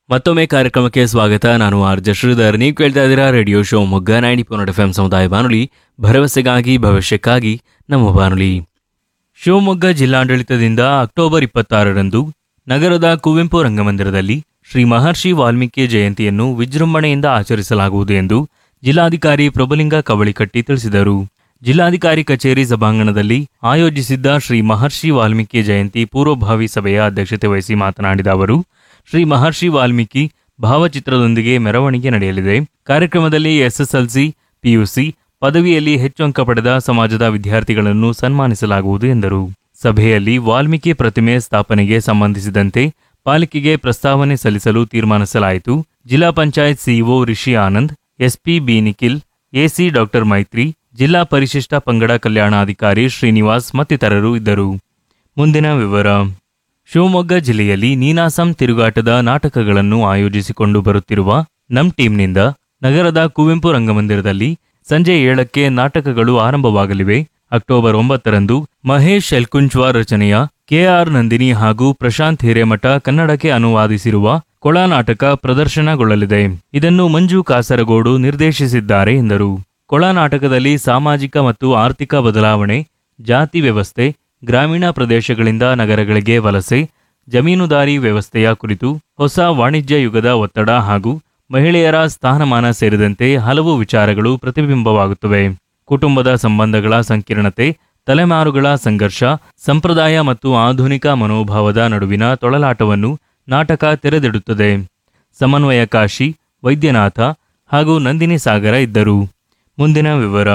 ಮತ್ತೊಮ್ಮೆ ಕಾರ್ಯಕ್ರಮಕ್ಕೆ ಸ್ವಾಗತ ನಾನು ಆರ್ ಜೆ ಶ್ರೀಧರ್ ನೀವು ಕೇಳ್ತಾ ಇದ್ದೀರಾ radio Shivamogga ninety point eight F M ಸಮುದಾಯ ಬಾನುಲಿ ಭರವಸೆಗಾಗಿ ಭವಿಷ್ಯಕ್ಕಾಗಿ ನಮ್ಮ ಬಾನುಲಿ ಶಿವಮೊಗ್ಗ ಜಿಲ್ಲಾಡಳಿತದಿಂದ ಅಕ್ಟೋಬರ್ ಇಪ್ಪತ್ತಾರರಂದು ನಗರದ ಕುವೆಂಪು ರಂಗಮಂದಿರದಲ್ಲಿ ಶ್ರೀ ಮಹರ್ಷಿ ವಾಲ್ಮೀಕಿ ಜಯಂತಿಯನ್ನು ವಿಜೃಂಭಣೆಯಿಂದ ಆಚರಿಸಲಾಗುವುದು ಎಂದು ಜಿಲ್ಲಾಧಿಕಾರಿ ಪ್ರಭುಲಿಂಗ ಕವಳಿಕಟ್ಟಿ ತಿಳಿಸಿದರು ಜಿಲ್ಲಾಧಿಕಾರಿ ಕಚೇರಿ ಸಭಾಂಗಣದಲ್ಲಿ ಆಯೋಜಿಸಿದ್ದ ಶ್ರೀ ಮಹರ್ಷಿ ವಾಲ್ಮೀಕಿ ಜಯಂತಿ ಪೂರ್ವಭಾವಿ ಸಭೆಯ ಅಧ್ಯಕ್ಷತೆ ವಹಿಸಿ ಮಾತನಾಡಿದ ಅವರು ಶ್ರೀ ಮಹರ್ಷಿ ವಾಲ್ಮೀಕಿ ಭಾವಚಿತ್ರದೊಂದಿಗೆ ಮೆರವಣಿಗೆ ನಡೆಯಲಿದೆ ಕಾರ್ಯಕ್ರಮದಲ್ಲಿ ಎಸ್ಎಸ್ಎಲ್ಸಿ ಪಿಯುಸಿ ಪದವಿಯಲ್ಲಿ ಹೆಚ್ಚು ಅಂಕ ಪಡೆದ ಸಮಾಜದ ವಿದ್ಯಾರ್ಥಿಗಳನ್ನು ಸನ್ಮಾನಿಸಲಾಗುವುದು ಎಂದರು ಸಭೆಯಲ್ಲಿ ವಾಲ್ಮೀಕಿ ಪ್ರತಿಮೆ ಸ್ಥಾಪನೆಗೆ ಸಂಬಂಧಿಸಿದಂತೆ ಪಾಲಿಕೆಗೆ ಪ್ರಸ್ತಾವನೆ ಸಲ್ಲಿಸಲು ತೀರ್ಮಾನಿಸಲಾಯಿತು Zilla Panchayat CEO Rishi Anand SP B Nikhil AC doctor Maitri ಜಿಲ್ಲಾ ಪರಿಶಿಷ್ಟ ಪಂಗಡ ಕಲ್ಯಾಣಾಧಿಕಾರಿ ಶ್ರೀನಿವಾಸ್ ಮತ್ತಿತರರು ಇದ್ದರು ಮುಂದಿನ ವಿವರ ಶಿವಮೊಗ್ಗ ಜಿಲ್ಲೆಯಲ್ಲಿ ನೀನಾಸಂ ತಿರುಗಾಟದ ನಾಟಕಗಳನ್ನು ಆಯೋಜಿಸಿಕೊಂಡು ಬರುತ್ತಿರುವ ನಮ್ ಟೀಮ್ನಿಂದ ನಗರದ ಕುವೆಂಪು ರಂಗಮಂದಿರದಲ್ಲಿ ಸಂಜೆ ಏಳಕ್ಕೆ ನಾಟಕಗಳು ಆರಂಭವಾಗಲಿವೆ ಅಕ್ಟೋಬರ್ ಒಂಬತ್ತರಂದು ಮಹೇಶ್ ಎಲ್ಕುಂಚ್ವಾರ್ ರಚನೆಯ ಕೆಆರ್ ನಂದಿನಿ ಹಾಗೂ ಪ್ರಶಾಂತ್ ಹಿರೇಮಠ ಕನ್ನಡಕ್ಕೆ ಅನುವಾದಿಸಿರುವ ಕೊಳ ನಾಟಕ ಪ್ರದರ್ಶನಗೊಳ್ಳಲಿದೆ ಇದನ್ನು ಮಂಜು ಕಾಸರಗೋಡು ನಿರ್ದೇಶಿಸಿದ್ದಾರೆ ಎಂದರು ಕೊಳ ನಾಟಕದಲ್ಲಿ ಸಾಮಾಜಿಕ ಮತ್ತು ಆರ್ಥಿಕ ಬದಲಾವಣೆ ಜಾತಿ ವ್ಯವಸ್ಥೆ ಗ್ರಾಮೀಣ ಪ್ರದೇಶಗಳಿಂದ ನಗರಗಳಿಗೆ ವಲಸೆ ಜಮೀನುದಾರಿ ವ್ಯವಸ್ಥೆಯ ಕುರಿತು ಹೊಸ ವಾಣಿಜ್ಯ ಯುಗದ ಒತ್ತಡ ಹಾಗೂ ಮಹಿಳೆಯರ ಸ್ಥಾನಮಾನ ಸೇರಿದಂತೆ ಹಲವು ವಿಚಾರಗಳು ಪ್ರತಿಬಿಂಬವಾಗುತ್ತವೆ ಕುಟುಂಬದ ಸಂಬಂಧಗಳ ಸಂಕೀರ್ಣತೆ ತಲೆಮಾರುಗಳ ಸಂಘರ್ಷ ಸಂಪ್ರದಾಯ ಮತ್ತು ಆಧುನಿಕ ಮನೋಭಾವದ ನಡುವಿನ ತೊಳಲಾಟವನ್ನು ನಾಟಕ ತೆರೆದಿಡುತ್ತದೆ ಸಮನ್ವಯಕಾಶಿ ವೈದ್ಯನಾಥ ಹಾಗೂ ನಂದಿನಿ ಸಾಗರ ಇದ್ದರು ಮುಂದಿನ ವಿವರ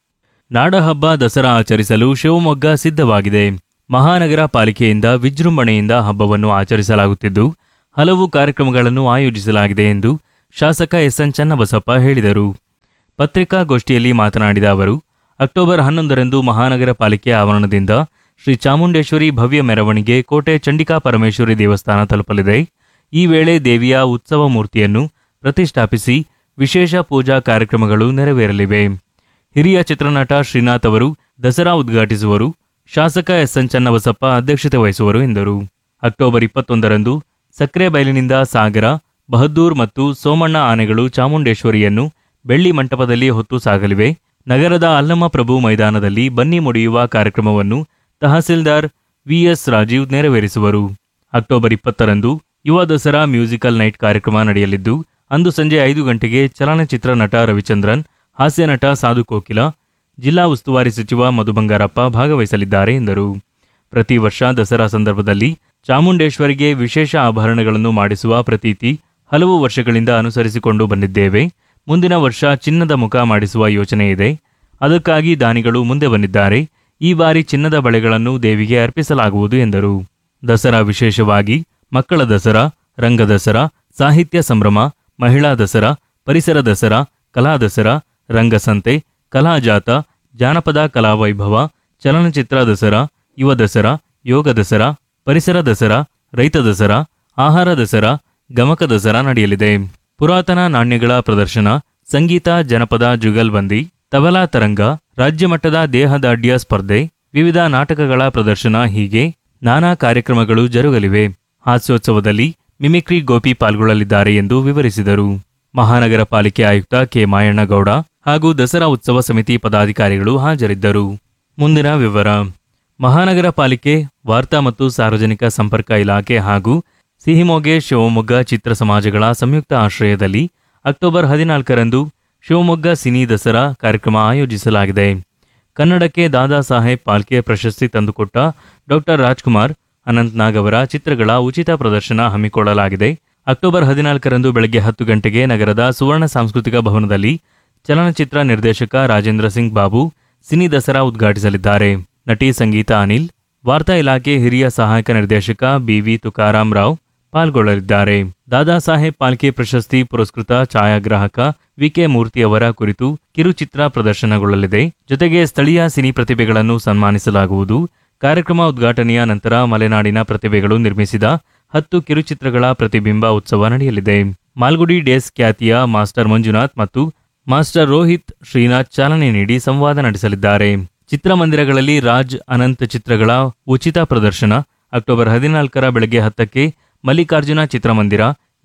ನಾಡಹಬ್ಬ ದಸರಾ ಆಚರಿಸಲು ಶಿವಮೊಗ್ಗ ಸಿದ್ಧವಾಗಿದೆ ಮಹಾನಗರ ಪಾಲಿಕೆಯಿಂದ ವಿಜೃಂಭಣೆಯಿಂದ ಹಬ್ಬವನ್ನು ಆಚರಿಸಲಾಗುತ್ತಿದ್ದು ಹಲವು ಕಾರ್ಯಕ್ರಮಗಳನ್ನು ಆಯೋಜಿಸಲಾಗಿದೆ ಎಂದು ಶಾಸಕ ಎಸ್ಎನ್ ಚನ್ನಬಸಪ್ಪ ಹೇಳಿದರು ಪತ್ರಿಕಾಗೋಷ್ಠಿಯಲ್ಲಿ ಮಾತನಾಡಿದ ಅವರು ಅಕ್ಟೋಬರ್ ಹನ್ನೊಂದರಂದು ಮಹಾನಗರ ಪಾಲಿಕೆ ಆವರಣದಿಂದ ಶ್ರೀ ಚಾಮುಂಡೇಶ್ವರಿ ಭವ್ಯ ಮೆರವಣಿಗೆ ಕೋಟೆ ಚಂಡಿಕಾ ಪರಮೇಶ್ವರಿ ದೇವಸ್ಥಾನ ತಲುಪಲಿದೆ ಈ ವೇಳೆ ದೇವಿಯ ಉತ್ಸವ ಮೂರ್ತಿಯನ್ನು ಪ್ರತಿಷ್ಠಾಪಿಸಿ ವಿಶೇಷ ಪೂಜಾ ಕಾರ್ಯಕ್ರಮಗಳು ನೆರವೇರಲಿವೆ ಹಿರಿಯ ಚಿತ್ರನಟ ಶ್ರೀನಾಥ್ ಅವರು ದಸರಾ ಉದ್ಘಾಟಿಸುವರು ಶಾಸಕ ಎಸ್ಎನ್ ಚನ್ನಬಸಪ್ಪ ಅಧ್ಯಕ್ಷತೆ ವಹಿಸುವರು ಎಂದರು ಅಕ್ಟೋಬರ್ ಇಪ್ಪತ್ತೊಂದರಂದು ಸಕ್ರೆಬೈಲಿನಿಂದ ಸಾಗರ ಬಹದ್ದೂರ್ ಮತ್ತು ಸೋಮಣ್ಣ ಆನೆಗಳು ಚಾಮುಂಡೇಶ್ವರಿಯನ್ನು ಬೆಳ್ಳಿ ಮಂಟಪದಲ್ಲಿ ಹೊತ್ತು ಸಾಗಲಿವೆ ನಗರದ ಅಲ್ಲಮ್ಮ ಪ್ರಭು ಮೈದಾನದಲ್ಲಿ ಬನ್ನಿ ಮುಡಿಯುವ ಕಾರ್ಯಕ್ರಮವನ್ನು ತಹಸೀಲ್ದಾರ್ ವಿಎಸ್ ರಾಜೀವ್ ನೆರವೇರಿಸುವರು ಅಕ್ಟೋಬರ್ ಇಪ್ಪತ್ತರಂದು ಯುವ ದಸರಾ ಮ್ಯೂಸಿಕಲ್ ನೈಟ್ ಕಾರ್ಯಕ್ರಮ ನಡೆಯಲಿದ್ದು ಅಂದು ಸಂಜೆ ಐದು ಗಂಟೆಗೆ ಚಲನಚಿತ್ರ ನಟ ರವಿಚಂದ್ರನ್ ಹಾಸ್ಯ ನಟ ಸಾಧು ಕೋಕಿಲ ಜಿಲ್ಲಾ ಉಸ್ತುವಾರಿ ಸಚಿವ ಮಧು ಬಂಗಾರಪ್ಪ ಭಾಗವಹಿಸಲಿದ್ದಾರೆ ಎಂದರು ಪ್ರತಿ ವರ್ಷ ದಸರಾ ಸಂದರ್ಭದಲ್ಲಿ ಚಾಮುಂಡೇಶ್ವರಿಗೆ ವಿಶೇಷ ಆಭರಣಗಳನ್ನು ಮಾಡಿಸುವ ಪ್ರತೀತಿ ಹಲವು ವರ್ಷಗಳಿಂದ ಅನುಸರಿಸಿಕೊಂಡು ಬಂದಿದ್ದೇವೆ ಮುಂದಿನ ವರ್ಷ ಚಿನ್ನದ ಮುಖ ಮಾಡಿಸುವ ಯೋಚನೆ ಇದೆ ಅದಕ್ಕಾಗಿ ದಾನಿಗಳು ಮುಂದೆ ಬಂದಿದ್ದಾರೆ ಈ ಬಾರಿ ಚಿನ್ನದ ಬಳೆಗಳನ್ನು ದೇವಿಗೆ ಅರ್ಪಿಸಲಾಗುವುದು ಎಂದರು ದಸರಾ ವಿಶೇಷವಾಗಿ ಮಕ್ಕಳ ದಸರಾ ರಂಗ ದಸರಾ ಸಾಹಿತ್ಯ ಸಂಭ್ರಮ ಮಹಿಳಾ ದಸರಾ ಪರಿಸರ ದಸರಾ ಕಲಾ ದಸರಾ ರಂಗಸಂತೆ ಕಲಾಜಾತ ಜಾನಪದ ಕಲಾವೈಭವ ಚಲನಚಿತ್ರ ದಸರಾ ಯುವ ದಸರಾ ಯೋಗ ದಸರಾ ಪರಿಸರ ದಸರಾ ರೈತ ದಸರಾ ಆಹಾರ ದಸರಾ ಗಮಕ ದಸರಾ ನಡೆಯಲಿದೆ ಪುರಾತನ ನಾಣ್ಯಗಳ ಪ್ರದರ್ಶನ ಸಂಗೀತ ಜನಪದ ಜುಗಲ್ಬಂದಿ ತಬಲಾ ತರಂಗ ರಾಜ್ಯಮಟ್ಟದ ದೇಹದಾಢ್ಯ ಸ್ಪರ್ಧೆ ವಿವಿಧ ನಾಟಕಗಳ ಪ್ರದರ್ಶನ ಹೀಗೆ ನಾನಾ ಕಾರ್ಯಕ್ರಮಗಳು ಜರುಗಲಿವೆ ಹಾಸ್ಯೋತ್ಸವದಲ್ಲಿ ಮಿಮಿಕ್ರಿ ಗೋಪಿ ಪಾಲ್ಗೊಳ್ಳಲಿದ್ದಾರೆ ಎಂದು ವಿವರಿಸಿದರು ಮಹಾನಗರ ಪಾಲಿಕೆ ಆಯುಕ್ತ ಕೆ ಮಾಯಣ್ಣಗೌಡ ಹಾಗೂ ದಸರಾ ಉತ್ಸವ ಸಮಿತಿ ಪದಾಧಿಕಾರಿಗಳು ಹಾಜರಿದ್ದರು ಮುಂದಿನ ವಿವರ ಮಹಾನಗರ ಪಾಲಿಕೆ ವಾರ್ತಾ ಮತ್ತು ಸಾರ್ವಜನಿಕ ಸಂಪರ್ಕ ಇಲಾಖೆ ಹಾಗೂ ಸಿಹಿಮೊಗೆ ಶಿವಮೊಗ್ಗ ಚಿತ್ರ ಸಮಾಜಗಳ ಸಂಯುಕ್ತ ಆಶ್ರಯದಲ್ಲಿ ಅಕ್ಟೋಬರ್ ಹದಿನಾಲ್ಕರಂದು ಶಿವಮೊಗ್ಗ ಸಿನಿ ದಸರಾ ಕಾರ್ಯಕ್ರಮ ಆಯೋಜಿಸಲಾಗಿದೆ ಕನ್ನಡಕ್ಕೆ ದಾದಾ ಸಾಹೇಬ್ ಪಾಲ್ಕೆ ಪ್ರಶಸ್ತಿ ತಂದುಕೊಟ್ಟ ಡಾಕ್ಟರ್ ರಾಜ್ಕುಮಾರ್ ಅನಂತ್ನಾಗ್ ಅವರ ಚಿತ್ರಗಳ ಉಚಿತ ಪ್ರದರ್ಶನ ಹಮ್ಮಿಕೊಳ್ಳಲಾಗಿದೆ ಅಕ್ಟೋಬರ್ ಹದಿನಾಲ್ಕರಂದು ಬೆಳಗ್ಗೆ ಹತ್ತು ಗಂಟೆಗೆ ನಗರದ ಸುವರ್ಣ ಸಾಂಸ್ಕೃತಿಕ ಭವನದಲ್ಲಿ ಚಲನಚಿತ್ರ ನಿರ್ದೇಶಕ ರಾಜೇಂದ್ರ ಸಿಂಗ್ ಬಾಬು ಸಿನಿ ದಸರಾ ಉದ್ಘಾಟಿಸಲಿದ್ದಾರೆ ನಟಿ ಸಂಗೀತ ಅನಿಲ್ ವಾರ್ತಾ ಇಲಾಖೆ ಹಿರಿಯ ಸಹಾಯಕ ನಿರ್ದೇಶಕ ಬಿವಿ ತುಕಾರಾಂ ರಾವ್ ಪಾಲ್ಗೊಳ್ಳಲಿದ್ದಾರೆ ದಾದಾ ಸಾಹೇಬ್ ಪಾಲ್ಕೆ ಪ್ರಶಸ್ತಿ ಪುರಸ್ಕೃತ ಛಾಯಾಗ್ರಾಹಕ ವಿಕೆ ಮೂರ್ತಿ ಅವರ ಕುರಿತು ಕಿರುಚಿತ್ರ ಪ್ರದರ್ಶನಗೊಳ್ಳಲಿದೆ ಜೊತೆಗೆ ಸ್ಥಳೀಯ ಸಿನಿ ಪ್ರತಿಭೆಗಳನ್ನು ಸನ್ಮಾನಿಸಲಾಗುವುದು ಕಾರ್ಯಕ್ರಮ ಉದ್ಘಾಟನೆಯ ನಂತರ ಮಲೆನಾಡಿನ ಪ್ರತಿಭೆಗಳು ನಿರ್ಮಿಸಿದ ಹತ್ತು ಕಿರುಚಿತ್ರಗಳ ಪ್ರತಿಬಿಂಬ ಉತ್ಸವ ನಡೆಯಲಿದೆ ಮಾಲ್ಗುಡಿ ಡೇಸ್ ಖ್ಯಾತಿಯ ಮಾಸ್ಟರ್ ಮಂಜುನಾಥ್ ಮತ್ತು ಮಾಸ್ಟರ್ ರೋಹಿತ್ ಶ್ರೀನಾಥ್ ಚಾಲನೆ ನೀಡಿ ಸಂವಾದ ನಡೆಸಲಿದ್ದಾರೆ ಚಿತ್ರಮಂದಿರಗಳಲ್ಲಿ ರಾಜ್ ಅನಂತ್ ಚಿತ್ರಗಳ ಉಚಿತ ಪ್ರದರ್ಶನ ಅಕ್ಟೋಬರ್ ಹದಿನಾಲ್ಕರ ಬೆಳಗ್ಗೆ ಹತ್ತಕ್ಕೆ ಮಲ್ಲಿಕಾರ್ಜುನ ಚಿತ್ರಮಂದಿರ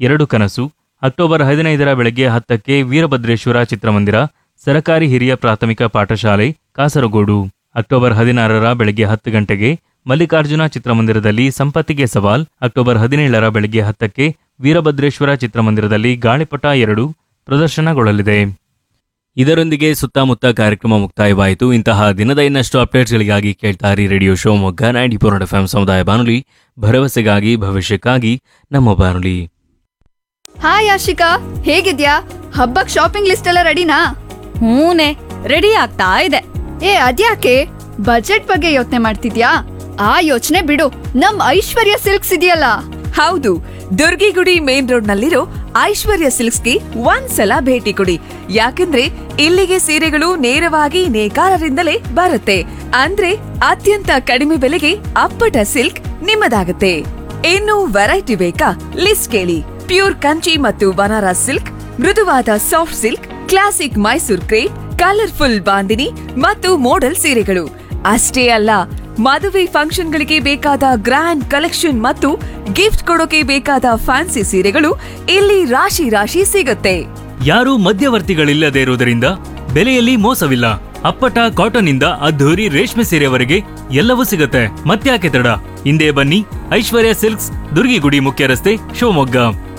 ಎರಡು ಕನಸು ಅಕ್ಟೋಬರ್ ಹದಿನೈದರ ಬೆಳಗ್ಗೆ ಹತ್ತಕ್ಕೆ ವೀರಭದ್ರೇಶ್ವರ ಚಿತ್ರಮಂದಿರ ಸರಕಾರಿ ಹಿರಿಯ ಪ್ರಾಥಮಿಕ ಪಾಠಶಾಲೆ ಕಾಸರಗೋಡು ಅಕ್ಟೋಬರ್ ಹದಿನಾರರ ಬೆಳಗ್ಗೆ ಹತ್ತು ಗಂಟೆಗೆ ಮಲ್ಲಿಕಾರ್ಜುನ ಚಿತ್ರಮಂದಿರದಲ್ಲಿ ಸಂಪತ್ತಿಗೆ ಸವಾಲ್ ಅಕ್ಟೋಬರ್ ಹದಿನೇಳರ ಬೆಳಗ್ಗೆ ಹತ್ತಕ್ಕೆ ವೀರಭದ್ರೇಶ್ವರ ಚಿತ್ರಮಂದಿರದಲ್ಲಿ ಗಾಳಿಪಟ ಎರಡು ಪ್ರದರ್ಶನಗೊಳ್ಳಲಿದೆ ಇದರೊಂದಿಗೆ ಸುತ್ತಮುತ್ತ ಕಾರ್ಯಕ್ರಮ ಮುಕ್ತಾಯವಾಯಿತು ಇಂತಹ ದಿನದ ಇನ್ನಷ್ಟು ಅಪ್ಡೇಟ್ಸ್ಗಳಿಗಾಗಿ ಕೇಳ್ತಾರಿ radio Shivamogga ninety four F M ಸಮುದಾಯ ಬಾನುಲಿ ಭರವಸೆಗಾಗಿ ಭವಿಷ್ಯಕ್ಕಾಗಿ ನಮ್ಮ ಬಾನುಲಿ ಹಾಯ್ ಆಶಿಕಾ ಹೇಗಿದ್ಯಾ ಹಬ್ಬಕ್ ಶಾಪಿಂಗ್ ಲಿಸ್ಟ್ ಎಲ್ಲ ರೆಡಿನಾ ಹೂನೆ ರೆಡಿ ಆಗ್ತಾ ಇದೆ ಏ ಅದ್ಯಾಕೆ ಬಜೆಟ್ ಬಗ್ಗೆ ಯೋಚನೆ ಮಾಡ್ತಿದ್ಯಾ ಆ ಯೋಚನೆ ಬಿಡು ನಮ್ ಐಶ್ವರ್ಯ ಸಿಲ್ಕ್ಸ್ ಇದೆಯಲ್ಲ ಹೌದು ದುರ್ಗಿಗುಡಿ ಮೇನ್ ರೋಡ್ ನಲ್ಲಿರೋ ಐಶ್ವರ್ಯ ಸಿಲ್ಕ್ಸ್ಗೆ ಒಂದ್ಸಲ ಭೇಟಿ ಕೊಡಿ ಯಾಕಂದ್ರೆ ಇಲ್ಲಿಗೆ ಸೀರೆಗಳು ನೇರವಾಗಿ ನೇಕಾರರಿಂದಲೇ ಬರುತ್ತೆ ಅಂದ್ರೆ ಅತ್ಯಂತ ಕಡಿಮೆ ಬೆಲೆಗೆ ಅಪ್ಪಟ ಸಿಲ್ಕ್ ನಿಮ್ಮದಾಗುತ್ತೆ ಇನ್ನು ವೆರೈಟಿ ಬೇಕಾ ಲಿಸ್ಟ್ ಕೇಳಿ ಪ್ಯೂರ್ ಕಂಚಿ ಮತ್ತು ಬನಾರಸ್ ಸಿಲ್ಕ್ ಮೃದುವಾದ soft silk classic Mysore crepe colourful bandhani ಮತ್ತು ಮೋಡಲ್ ಸೀರೆಗಳು ಅಷ್ಟೇ ಅಲ್ಲ ಮದುವೆ ಫಂಕ್ಷನ್ಗಳಿಗೆ ಬೇಕಾದ ಗ್ರ್ಯಾಂಡ್ ಕಲೆಕ್ಷನ್ ಮತ್ತು ಗಿಫ್ಟ್ ಕೊಡೋಕೆ ಬೇಕಾದ ಫ್ಯಾನ್ಸಿ ಸೀರೆಗಳು ಇಲ್ಲಿ ರಾಶಿ ರಾಶಿ ಸಿಗುತ್ತೆ ಯಾರೂ ಮಧ್ಯವರ್ತಿಗಳಿಲ್ಲದೆ ಇರುವುದರಿಂದ ಬೆಲೆಯಲ್ಲಿ ಮೋಸವಿಲ್ಲ ಅಪ್ಪಟ ಕಾಟನ್ ಇಂದ ಅದ್ಧೂರಿ ರೇಷ್ಮೆ ಸೀರೆವರೆಗೆ ಎಲ್ಲವೂ ಸಿಗುತ್ತೆ ಮತ್ತ್ಯಾಕೆ ತಡ ಹಿಂದೆ ಬನ್ನಿ ಐಶ್ವರ್ಯ ಸಿಲ್ಕ್ಸ್ ದುರ್ಗಿಗುಡಿ ಮುಖ್ಯ ರಸ್ತೆ ಶಿವಮೊಗ್ಗ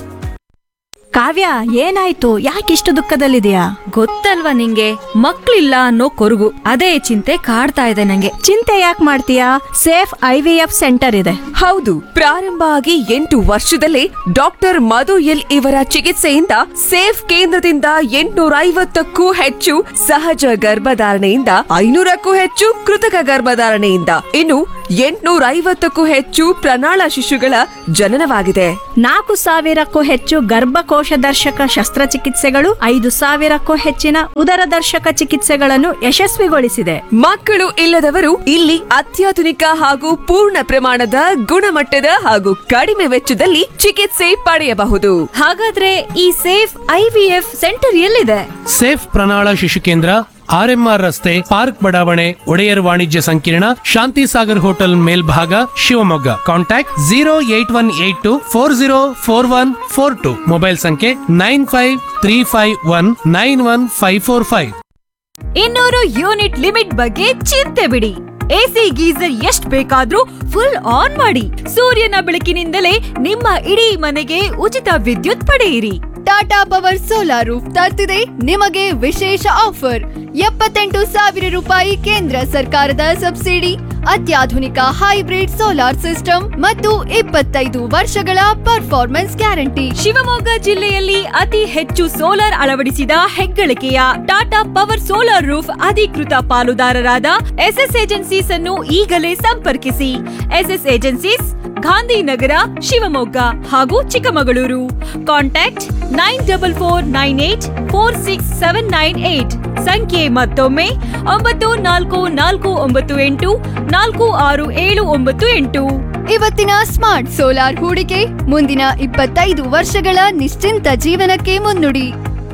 ಕಾವ್ಯ ಏನಾಯ್ತು ಯಾಕಿಷ್ಟು ದುಃಖದಲ್ಲಿದೆಯಾ ಗೊತ್ತಲ್ವಾ ನಿಂಗೆ ಮಕ್ಳಿಲ್ಲ ಅನ್ನೋ ಕೊರಗು ಅದೇ ಚಿಂತೆ ಕಾಡ್ತಾ ಇದೆ ನಂಗೆ ಚಿಂತೆ ಯಾಕೆ ಮಾಡ್ತೀಯಾ safe I V F centre ಇದೆ ಹೌದು ಪ್ರಾರಂಭ ಆಗಿ ಎಂಟು ವರ್ಷದಲ್ಲೇ ಡಾಕ್ಟರ್ ಮಧು ಎಲ್ ಇವರ ಚಿಕಿತ್ಸೆಯಿಂದ ಸೇಫ್ ಕೇಂದ್ರದಿಂದ ಎಂಟುನೂರ ಐವತ್ತಕ್ಕೂ ಹೆಚ್ಚು ಸಹಜ ಗರ್ಭಧಾರಣೆಯಿಂದ ಐನೂರಕ್ಕೂ ಹೆಚ್ಚು ಕೃತಕ ಗರ್ಭಧಾರಣೆಯಿಂದ ಇನ್ನು ಎಂಟುನೂರ ಐವತ್ತಕ್ಕೂ ಹೆಚ್ಚು ಪ್ರಣಾಳ ಶಿಶುಗಳ ಜನನವಾಗಿದೆ ನಾಲ್ಕು ಸಾವಿರಕ್ಕೂ ಹೆಚ್ಚು ಗರ್ಭಕೋಶ ದರ್ಶಕ ಶಸ್ತ್ರಚಿಕಿತ್ಸೆಗಳು ಐದು ಸಾವಿರಕ್ಕೂ ಹೆಚ್ಚಿನ ಉದರ ದರ್ಶಕ ಚಿಕಿತ್ಸೆಗಳನ್ನು ಯಶಸ್ವಿಗೊಳಿಸಿದೆ ಮಕ್ಕಳು ಇಲ್ಲದವರು ಇಲ್ಲಿ ಅತ್ಯಾಧುನಿಕ ಹಾಗೂ ಪೂರ್ಣ ಪ್ರಮಾಣದ ಗುಣಮಟ್ಟದ ಹಾಗೂ ಕಡಿಮೆ ವೆಚ್ಚದಲ್ಲಿ ಚಿಕಿತ್ಸೆ ಪಡೆಯಬಹುದು ಹಾಗಾದ್ರೆ ಈ safe I V F centre ಎಲ್ಲಿದೆ ಸೇಫ್ ಪ್ರಣಾಳ ಶಿಶು ಕೇಂದ್ರ ಆರ್ಎಂಆರ್ ರಸ್ತೆ ಪಾರ್ಕ್ ಬಡಾವಣೆ ಒಡೆಯರ್ ವಾಣಿಜ್ಯ ಸಂಕೀರ್ಣ ಶಾಂತಿ ಸಾಗರ್ ಹೋಟೆಲ್ ಮೇಲ್ಭಾಗ Shivamogga contact zero eight one eight two four zero four one four two mobile ಸಂಖ್ಯೆ nine five three five one nine one five four five ಇನ್ನೂರು ಯೂನಿಟ್ ಲಿಮಿಟ್ ಬಗ್ಗೆ ಚಿಂತೆ ಬಿಡಿ ಎಸಿ ಗೀಸರ್ ಎಷ್ಟ್ ಬೇಕಾದ್ರೂ ಫುಲ್ ಆನ್ ಮಾಡಿ ಸೂರ್ಯನ ಬೆಳಕಿನಿಂದಲೇ ನಿಮ್ಮ ಇಡೀ ಮನೆಗೆ ಉಚಿತ ವಿದ್ಯುತ್ ಪಡೆಯಿರಿ ಟಾಟಾ ಪವರ್ ಸೋಲಾರ್ ರೂಫ್ ತರ್ತಿದೆ ನಿಮಗೆ ವಿಶೇಷ ಆಫರ್ ಎಪ್ಪತ್ತೆಂಟು ಸಾವಿರ ರೂಪಾಯಿ ಕೇಂದ್ರ ಸರ್ಕಾರದ ಸಬ್ಸಿಡಿ ಅತ್ಯಾಧುನಿಕ ಹೈಬ್ರಿಡ್ ಸೋಲಾರ್ ಸಿಸ್ಟಮ್ ಮತ್ತು ಇಪ್ಪತ್ತೈದು ವರ್ಷಗಳ ಪರ್ಫಾರ್ಮೆನ್ಸ್ ಗ್ಯಾರಂಟಿ ಶಿವಮೊಗ್ಗ ಜಿಲ್ಲೆಯಲ್ಲಿ ಅತಿ ಹೆಚ್ಚು ಸೋಲಾರ್ ಅಳವಡಿಸಿದ ಹೆಗ್ಗಳಿಕೆಯ ಟಾಟಾ ಪವರ್ ಸೋಲಾರ್ ರೂಫ್ ಅಧಿಕೃತ ಪಾಲುದಾರರಾದ ಎಸ್ಎಸ್ ಏಜೆನ್ಸೀಸ್ ಅನ್ನು ಈಗಲೇ ಸಂಪರ್ಕಿಸಿ ಎಸ್ಎಸ್ ಏಜೆನ್ಸೀಸ್ ಗಾಂಧಿನಗರ ಶಿವಮೊಗ್ಗ ಹಾಗೂ Chikkamagaluru contact nine double four nine eight four six seven nine eight ಸಂಖ್ಯೆ ಮತ್ತೊಮ್ಮೆ ಒಂಬತ್ತು ನಾಲ್ಕು ನಾಲ್ಕು ಒಂಬತ್ತು ಎಂಟು ನಾಲ್ಕು ಆರು ಏಳು ಒಂಬತ್ತು ಎಂಟು ಇವತ್ತಿನ ಸ್ಮಾರ್ಟ್ ಸೋಲಾರ್ ಹೂಡಿಕೆ ಮುಂದಿನ ಇಪ್ಪತ್ತೈದು ವರ್ಷಗಳ ನಿಶ್ಚಿಂತ ಜೀವನಕ್ಕೆ ಮುನ್ನುಡಿ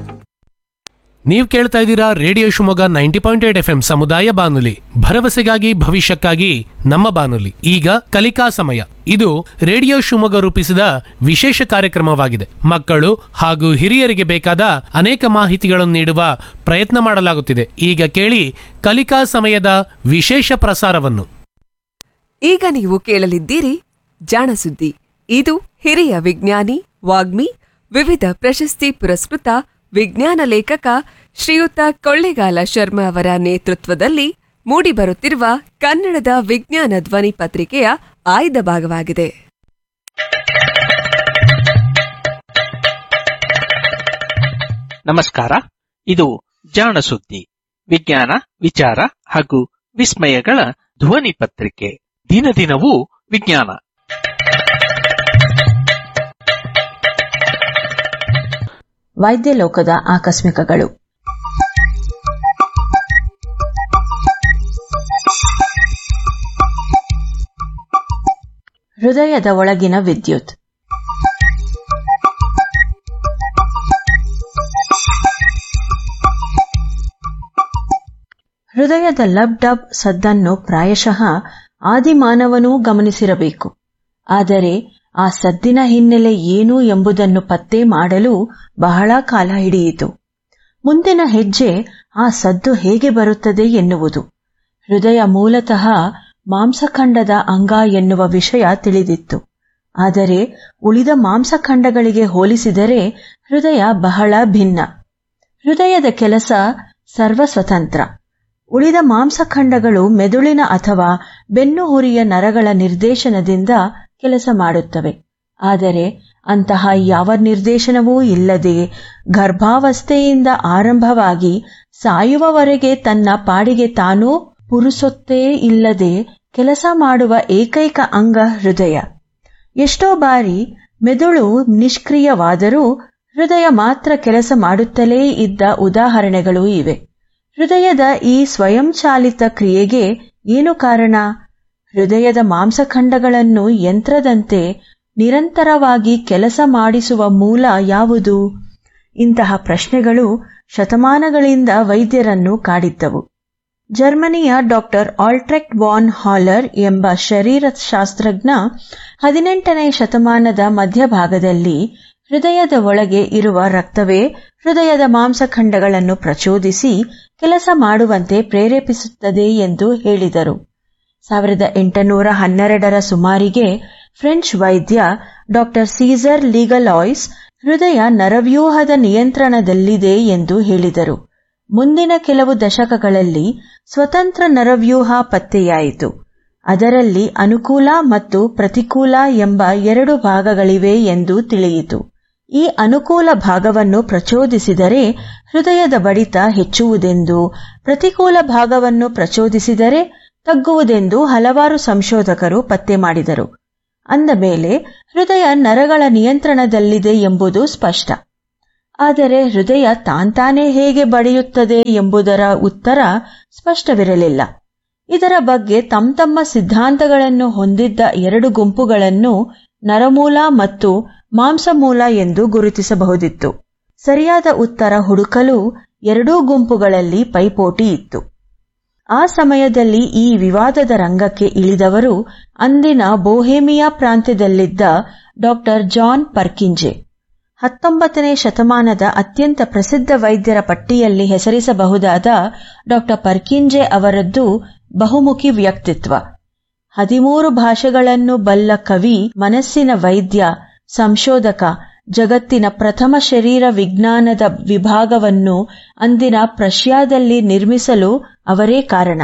ನೀವು ಕೇಳ್ತಾ ಇದ್ದೀರಾ radio Shivamogga ninety point eight F M ಸಮುದಾಯ ಬಾನುಲಿ ಭರವಸೆಗಾಗಿ ಭವಿಷ್ಯಕ್ಕಾಗಿ ನಮ್ಮ ಬಾನುಲಿ ಈಗ ಕಲಿಕಾ ಸಮಯ ಇದು ರೇಡಿಯೋ ಶಿವಮೊಗ್ಗ ರೂಪಿಸಿದ ವಿಶೇಷ ಕಾರ್ಯಕ್ರಮವಾಗಿದೆ ಮಕ್ಕಳು ಹಾಗೂ ಹಿರಿಯರಿಗೆ ಬೇಕಾದ ಅನೇಕ ಮಾಹಿತಿಗಳನ್ನು ನೀಡುವ ಪ್ರಯತ್ನ ಮಾಡಲಾಗುತ್ತಿದೆ ಈಗ ಕೇಳಿ ಕಲಿಕಾ ಸಮಯದ ವಿಶೇಷ ಪ್ರಸಾರವನ್ನು ಈಗ ನೀವು ಕೇಳಲಿದ್ದೀರಿ ಜಾಣಸುದ್ದಿ ಇದು ಹಿರಿಯ ವಿಜ್ಞಾನಿ ವಾಗ್ಮಿ ವಿವಿಧ ಪ್ರಶಸ್ತಿ ಪುರಸ್ಕೃತ ವಿಜ್ಞಾನ ಲೇಖಕ ಶ್ರೀಯುತ ಕೊಳ್ಳೆಗಾಲ ಶರ್ಮಾ ಅವರ ನೇತೃತ್ವದಲ್ಲಿ ಮೂಡಿಬರುತ್ತಿರುವ ಕನ್ನಡದ ವಿಜ್ಞಾನ ಧ್ವನಿ ಪತ್ರಿಕೆಯ ಆಯ್ದ ಭಾಗವಾಗಿದೆ ನಮಸ್ಕಾರ ಇದು ಜಾಣ ಸುದ್ದಿ ವಿಜ್ಞಾನ ವಿಚಾರ ಹಾಗೂ ವಿಸ್ಮಯಗಳ ಧ್ವನಿ ಪತ್ರಿಕೆ ದಿನ ದಿನವೂ ವಿಜ್ಞಾನ ವೈದ್ಯ ಲೋಕದ ಆಕಸ್ಮಿಕಗಳು ಹೃದಯದ ಒಳಗಿನ ವಿದ್ಯುತ್ ಹೃದಯದ ಲಬ್ ಡಬ್ ಸದ್ದನ್ನು ಪ್ರಾಯಶಃ ಆದಿಮಾನವನೂ ಗಮನಿಸಿರಬೇಕು ಆದರೆ ಆ ಸದ್ದಿನ ಹಿನ್ನೆಲೆ ಏನು ಎಂಬುದನ್ನು ಪತ್ತೆ ಮಾಡಲು ಬಹಳ ಕಾಲ ಹಿಡಿಯಿತು ಮುಂದಿನ ಹೆಜ್ಜೆ ಆ ಸದ್ದು ಹೇಗೆ ಬರುತ್ತದೆ ಎನ್ನುವುದು ಹೃದಯ ಮೂಲತಃ ಮಾಂಸಖಂಡದ ಅಂಗ ಎನ್ನುವ ವಿಷಯ ತಿಳಿದಿತ್ತು ಆದರೆ ಉಳಿದ ಮಾಂಸಖಂಡಗಳಿಗೆ ಹೋಲಿಸಿದರೆ ಹೃದಯ ಬಹಳ ಭಿನ್ನ ಹೃದಯದ ಕೆಲಸ ಸರ್ವಸ್ವತಂತ್ರ ಉಳಿದ ಮಾಂಸಖಂಡಗಳು ಮೆದುಳಿನ ಅಥವಾ ಬೆನ್ನುಹುರಿಯ ನರಗಳ ನಿರ್ದೇಶನದಿಂದ ಕೆಲಸ ಮಾಡುತ್ತವೆ ಆದರೆ ಅಂತಹ ಯಾವ ನಿರ್ದೇಶನವೂ ಇಲ್ಲದೆ ಗರ್ಭಾವಸ್ಥೆಯಿಂದ ಆರಂಭವಾಗಿ ಸಾಯುವವರೆಗೆ ತನ್ನ ಪಾಡಿಗೆ ತಾನೂ ಪುರುಸೊತ್ತೇ ಇಲ್ಲದೆ ಕೆಲಸ ಮಾಡುವ ಏಕೈಕ ಅಂಗ ಹೃದಯ ಎಷ್ಟೋ ಬಾರಿ ಮೆದುಳು ನಿಷ್ಕ್ರಿಯವಾದರೂ ಹೃದಯ ಮಾತ್ರ ಕೆಲಸ ಮಾಡುತ್ತಲೇ ಇದ್ದ ಉದಾಹರಣೆಗಳೂ ಇವೆ ಹೃದಯದ ಈ ಸ್ವಯಂಚಾಲಿತ ಕ್ರಿಯೆಗೆ ಏನು ಕಾರಣ ಹೃದಯದ ಮಾಂಸಖಂಡಗಳನ್ನು ಯಂತ್ರದಂತೆ ನಿರಂತರವಾಗಿ ಕೆಲಸ ಮಾಡಿಸುವ ಮೂಲ ಯಾವುದು ಇಂತಹ ಪ್ರಶ್ನೆಗಳು ಶತಮಾನಗಳಿಂದ ವೈದ್ಯರನ್ನು ಕಾಡಿದ್ದವು ಜರ್ಮನಿಯ ಡಾಕ್ಟರ್ ಆಲ್ಟ್ರೆಕ್ಟ್ ವಾನ್ ಹಾಲರ್ ಎಂಬ ಶರೀರಶಾಸ್ತ್ರಜ್ಞ ಹದಿನೆಂಟನೇ ಶತಮಾನದ ಮಧ್ಯಭಾಗದಲ್ಲಿ ಹೃದಯದ ಒಳಗೆ ಇರುವ ರಕ್ತವೇ ಹೃದಯದ ಮಾಂಸಖಂಡಗಳನ್ನು ಪ್ರಚೋದಿಸಿ ಕೆಲಸ ಮಾಡುವಂತೆ ಪ್ರೇರೇಪಿಸುತ್ತದೆ ಎಂದು ಹೇಳಿದರು ಸಾವಿರದ ಎಂಟುನೂರ ಹನ್ನೆರಡರ ಸುಮಾರಿಗೆ ಫ್ರೆಂಚ್ ವೈದ್ಯ ಡಾಕ್ಟರ್ ಸೀಸರ್ ಲೀಗಲಾಯ್ಸ್ ಹೃದಯ ನರವ್ಯೂಹದ ನಿಯಂತ್ರಣದಲ್ಲಿದೆ ಎಂದು ಹೇಳಿದರು ಮುಂದಿನ ಕೆಲವು ದಶಕಗಳಲ್ಲಿ ಸ್ವತಂತ್ರ ನರವ್ಯೂಹ ಪತ್ತೆಯಾಯಿತು ಅದರಲ್ಲಿ ಅನುಕೂಲ ಮತ್ತು ಪ್ರತಿಕೂಲ ಎಂಬ ಎರಡು ಭಾಗಗಳಿವೆ ಎಂದು ತಿಳಿಯಿತು ಈ ಅನುಕೂಲ ಭಾಗವನ್ನು ಪ್ರಚೋದಿಸಿದರೆ ಹೃದಯದ ಬಡಿತ ಹೆಚ್ಚುವುದೆಂದು ಪ್ರತಿಕೂಲ ಭಾಗವನ್ನು ಪ್ರಚೋದಿಸಿದರೆ ತಗ್ಗುವುದೆಂದು ಹಲವಾರು ಸಂಶೋಧಕರು ಪತ್ತೆ ಮಾಡಿದರು ಅಂದ ಮೇಲೆ ಹೃದಯ ನರಗಳ ನಿಯಂತ್ರಣದಲ್ಲಿದೆ ಎಂಬುದು ಸ್ಪಷ್ಟ ಆದರೆ ಹೃದಯ ತಾಂತಾನೇ ಹೇಗೆ ಬಡಿಯುತ್ತದೆ ಎಂಬುದರ ಉತ್ತರ ಸ್ಪಷ್ಟವಿರಲಿಲ್ಲ ಇದರ ಬಗ್ಗೆ ತಮ್ಮ ತಮ್ಮ ಸಿದ್ಧಾಂತಗಳನ್ನು ಹೊಂದಿದ್ದ ಎರಡು ಗುಂಪುಗಳನ್ನು ನರಮೂಲ ಮತ್ತು ಮಾಂಸಮೂಲ ಎಂದು ಗುರುತಿಸಬಹುದಿತ್ತು ಸರಿಯಾದ ಉತ್ತರ ಹುಡುಕಲು ಎರಡೂ ಗುಂಪುಗಳಲ್ಲಿ ಪೈಪೋಟಿ ಇತ್ತು ಆ ಸಮಯದಲ್ಲಿ ಈ ವಿವಾದದ ರಂಗಕ್ಕೆ ಇಳಿದವರು ಅಂದಿನ ಬೋಹೇಮಿಯಾ ಪ್ರಾಂತ್ಯದಲ್ಲಿದ್ದ ಡಾಕ್ಟರ್ ಜಾನ್ ಪರ್ಕಿಂಜೆ ಹತ್ತೊಂಬತ್ತನೇ ಶತಮಾನದ ಅತ್ಯಂತ ಪ್ರಸಿದ್ಧ ವೈದ್ಯರ ಪಟ್ಟಿಯಲ್ಲಿ ಹೆಸರಿಸಬಹುದಾದ ಡಾಕ್ಟರ್ ಪರ್ಕಿಂಜೆ ಅವರದ್ದು ಬಹುಮುಖಿ ವ್ಯಕ್ತಿತ್ವ ಹದಿಮೂರು ಭಾಷೆಗಳನ್ನು ಬಲ್ಲ ಕವಿ ಮನಸ್ಸಿನ ವೈದ್ಯ ಸಂಶೋಧಕ ಜಗತ್ತಿನ ಪ್ರಥಮ ಶರೀರ ವಿಜ್ಞಾನದ ವಿಭಾಗವನ್ನು ಅಂದಿನ ಪ್ರಷ್ಯಾದಲ್ಲಿ ನಿರ್ಮಿಸಲು ಅವರೇ ಕಾರಣ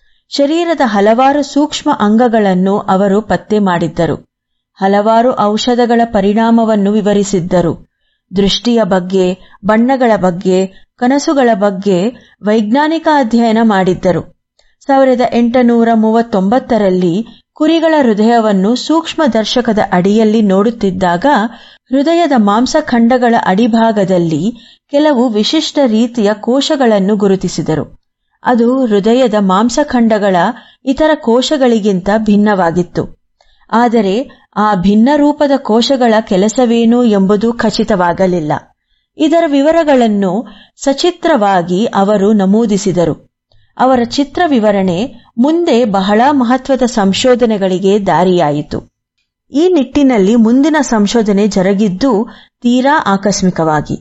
ಶರೀರದ ಹಲವಾರು ಸೂಕ್ಷ್ಮ ಅಂಗಗಳನ್ನು ಅವರು ಪತ್ತೆ ಮಾಡಿದ್ದರು ಹಲವಾರು ಔಷಧಗಳ ಪರಿಣಾಮವನ್ನು ವಿವರಿಸಿದ್ದರು ದೃಷ್ಟಿಯ ಬಗ್ಗೆ ಬಣ್ಣಗಳ ಬಗ್ಗೆ ಕನಸುಗಳ ಬಗ್ಗೆ ವೈಜ್ಞಾನಿಕ ಅಧ್ಯಯನ ಮಾಡಿದ್ದರು ಸಾವಿರದ ಎಂಟುನೂರ ಮೂವತ್ತೊಂಬತ್ತರಲ್ಲಿ ಕುರಿಗಳ ಹೃದಯವನ್ನು ಸೂಕ್ಷ್ಮ ದರ್ಶಕದ ಅಡಿಯಲ್ಲಿ ನೋಡುತ್ತಿದ್ದಾಗ ಹೃದಯದ ಮಾಂಸಖಂಡಗಳ ಅಡಿಭಾಗದಲ್ಲಿ ಕೆಲವು ವಿಶಿಷ್ಟ ರೀತಿಯ ಕೋಶಗಳನ್ನು ಗುರುತಿಸಿದರು ಅದು ಹೃದಯದ ಮಾಂಸಖಂಡಗಳ ಇತರ ಕೋಶಗಳಿಗಿಂತ ಭಿನ್ನವಾಗಿತ್ತು ಆದರೆ ಆ ಭಿನ್ನ ರೂಪದ ಕೋಶಗಳ ಕೆಲಸವೇನು ಎಂಬುದು ಖಚಿತವಾಗಲಿಲ್ಲ ಇದರ ವಿವರಗಳನ್ನು ಸಚಿತ್ರವಾಗಿ ಅವರು ನಮೂದಿಸಿದರು ಅವರ ಚಿತ್ರ ವಿವರಣೆ ಮುಂದೆ ಬಹಳ ಮಹತ್ವದ ಸಂಶೋಧನೆಗಳಿಗೆ ದಾರಿಯಾಯಿತು ಈ ನಿಟ್ಟಿನಲ್ಲಿ ಮುಂದಿನ ಸಂಶೋಧನೆ ಜರುಗಿದ್ದು ತೀರಾ ಆಕಸ್ಮಿಕವಾಗಿ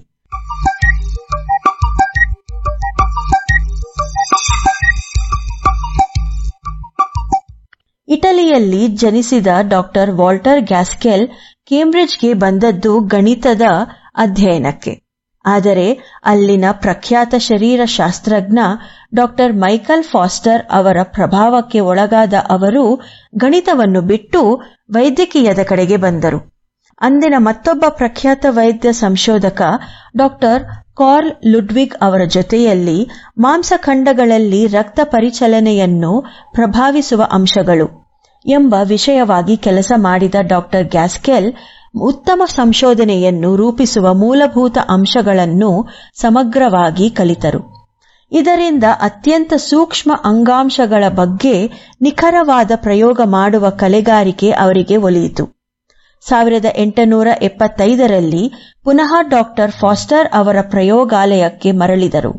ಇಟಲಿಯಲ್ಲಿ ಜನಿಸಿದ ಡಾಕ್ಟರ್ ವಾಲ್ಟರ್ ಗ್ಯಾಸ್ಕೆಲ್ ಕೇಂಬ್ರಿಡ್ಜ್ಗೆ ಬಂದದ್ದು ಗಣಿತದ ಅಧ್ಯಯನಕ್ಕೆ ಆದರೆ ಅಲ್ಲಿನ ಪ್ರಖ್ಯಾತ ಶರೀರಶಾಸ್ತ್ರಜ್ಞ ಡಾಕ್ಟರ್ ಮೈಕಲ್ ಫಾಸ್ಟರ್ ಅವರ ಪ್ರಭಾವಕ್ಕೆ ಒಳಗಾದ ಅವರು ಗಣಿತವನ್ನು ಬಿಟ್ಟು ವೈದ್ಯಕೀಯದ ಕಡೆಗೆ ಬಂದರು ಅಂದಿನ ಮತ್ತೊಬ್ಬ ಪ್ರಖ್ಯಾತ ವೈದ್ಯ ಸಂಶೋಧಕ ಡಾಕ್ಟರ್ ಕಾರ್ಲ್ ಲುಡ್ವಿಗ್ ಅವರ ಜೊತೆಯಲ್ಲಿ ಮಾಂಸಖಂಡಗಳಲ್ಲಿ ರಕ್ತ ಪರಿಚಲನೆಯನ್ನು ಪ್ರಭಾವಿಸುವ ಅಂಶಗಳು ಎಂಬ ವಿಷಯವಾಗಿ ಕೆಲಸ ಮಾಡಿದ ಡಾಕ್ಟರ್ ಗ್ಯಾಸ್ಕೆಲ್ ಉತ್ತಮ ಸಂಶೋಧನೆಯನ್ನು ರೂಪಿಸುವ ಮೂಲಭೂತ ಅಂಶಗಳನ್ನು ಸಮಗ್ರವಾಗಿ ಕಲಿತರು ಇದರಿಂದ ಅತ್ಯಂತ ಸೂಕ್ಷ್ಮ ಅಂಗಾಂಶಗಳ ಬಗ್ಗೆ ನಿಖರವಾದ ಪ್ರಯೋಗ ಮಾಡುವ ಕಲೆಗಾರಿಕೆ ಅವರಿಗೆ ಒಲಿಯಿತು ಸಾವಿರದ ಎಂಟುನೂರ ಎಪ್ಪತ್ತೈದರಲ್ಲಿ ಪುನಃ ಡಾಕ್ಟರ್ ಫಾಸ್ಟರ್ ಅವರ ಪ್ರಯೋಗಾಲಯಕ್ಕೆ ಮರಳಿದರು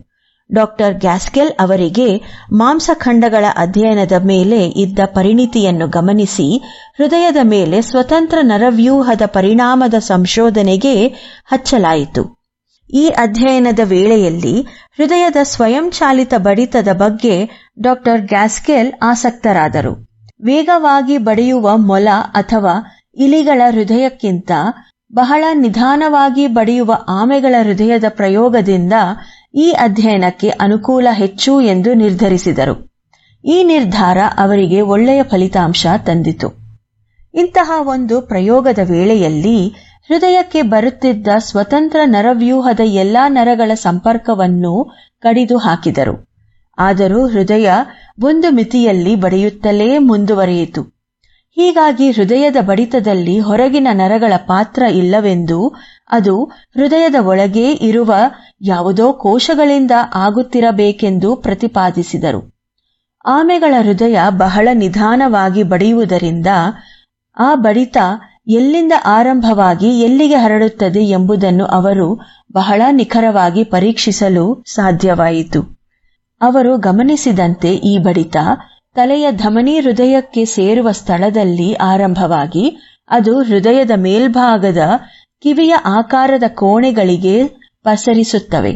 ಡಾಕ್ಟರ್ ಗ್ಯಾಸ್ಕೆಲ್ ಅವರಿಗೆ ಮಾಂಸಖಂಡಗಳ ಅಧ್ಯಯನದ ಮೇಲೆ ಇದ್ದ ಪರಿಣಿತಿಯನ್ನು ಗಮನಿಸಿ ಹೃದಯದ ಮೇಲೆ ಸ್ವತಂತ್ರ ನರವ್ಯೂಹದ ಪರಿಣಾಮದ ಸಂಶೋಧನೆಗೆ ಹಚ್ಚಲಾಯಿತು ಈ ಅಧ್ಯಯನದ ವೇಳೆಯಲ್ಲಿ ಹೃದಯದ ಸ್ವಯಂಚಾಲಿತ ಬಡಿತದ ಬಗ್ಗೆ ಡಾಕ್ಟರ್ ಗ್ಯಾಸ್ಕೆಲ್ ಆಸಕ್ತರಾದರು ವೇಗವಾಗಿ ಬಡಿಯುವ ಮೊಲ ಅಥವಾ ಇಲಿಗಳ ಹೃದಯಕ್ಕಿಂತ ಬಹಳ ನಿಧಾನವಾಗಿ ಬಡಿಯುವ ಆಮೆಗಳ ಹೃದಯದ ಪ್ರಯೋಗದಿಂದ ಈ ಅಧ್ಯಯನಕ್ಕೆ ಅನುಕೂಲ ಹೆಚ್ಚು ಎಂದು ನಿರ್ಧರಿಸಿದರು ಈ ನಿರ್ಧಾರ ಅವರಿಗೆ ಒಳ್ಳೆಯ ಫಲಿತಾಂಶ ತಂದಿತು ಇಂತಹ ಒಂದು ಪ್ರಯೋಗದ ವೇಳೆಯಲ್ಲಿ ಹೃದಯಕ್ಕೆ ಬರುತ್ತಿದ್ದ ಸ್ವತಂತ್ರ ನರವ್ಯೂಹದ ಎಲ್ಲಾ ನರಗಳ ಸಂಪರ್ಕವನ್ನು ಕಡಿದು ಹಾಕಿದರು ಆದರೂ ಹೃದಯ ಒಂದು ಮಿತಿಯಲ್ಲಿ ಬಡಿಯುತ್ತಲೇ ಮುಂದುವರಿಯಿತು ಹೀಗಾಗಿ ಹೃದಯದ ಬಡಿತದಲ್ಲಿ ಹೊರಗಿನ ನರಗಳ ಪಾತ್ರ ಇಲ್ಲವೆಂದು ಅದು ಹೃದಯದ ಒಳಗೇ ಇರುವ ಯಾವುದೋ ಕೋಶಗಳಿಂದ ಆಗುತ್ತಿರಬೇಕೆಂದು ಪ್ರತಿಪಾದಿಸಿದರು ಆಮೆಗಳ ಹೃದಯ ಬಹಳ ನಿಧಾನವಾಗಿ ಬಡಿಯುವುದರಿಂದ ಆ ಬಡಿತ ಎಲ್ಲಿಂದ ಆರಂಭವಾಗಿ ಎಲ್ಲಿಗೆ ಹರಡುತ್ತದೆ ಎಂಬುದನ್ನು ಅವರು ಬಹಳ ನಿಖರವಾಗಿ ಪರೀಕ್ಷಿಸಲು ಸಾಧ್ಯವಾಯಿತು ಅವರು ಗಮನಿಸಿದಂತೆ ಈ ಬಡಿತ ತಲೆಯ ಧಮನಿ ಹೃದಯಕ್ಕೆ ಸೇರುವ ಸ್ಥಳದಲ್ಲಿ ಆರಂಭವಾಗಿ ಅದು ಹೃದಯದ ಮೇಲ್ಭಾಗದ ಕಿವಿಯ ಆಕಾರದ ಕೋಣೆಗಳಿಗೆ ಪಸರಿಸುತ್ತವೆ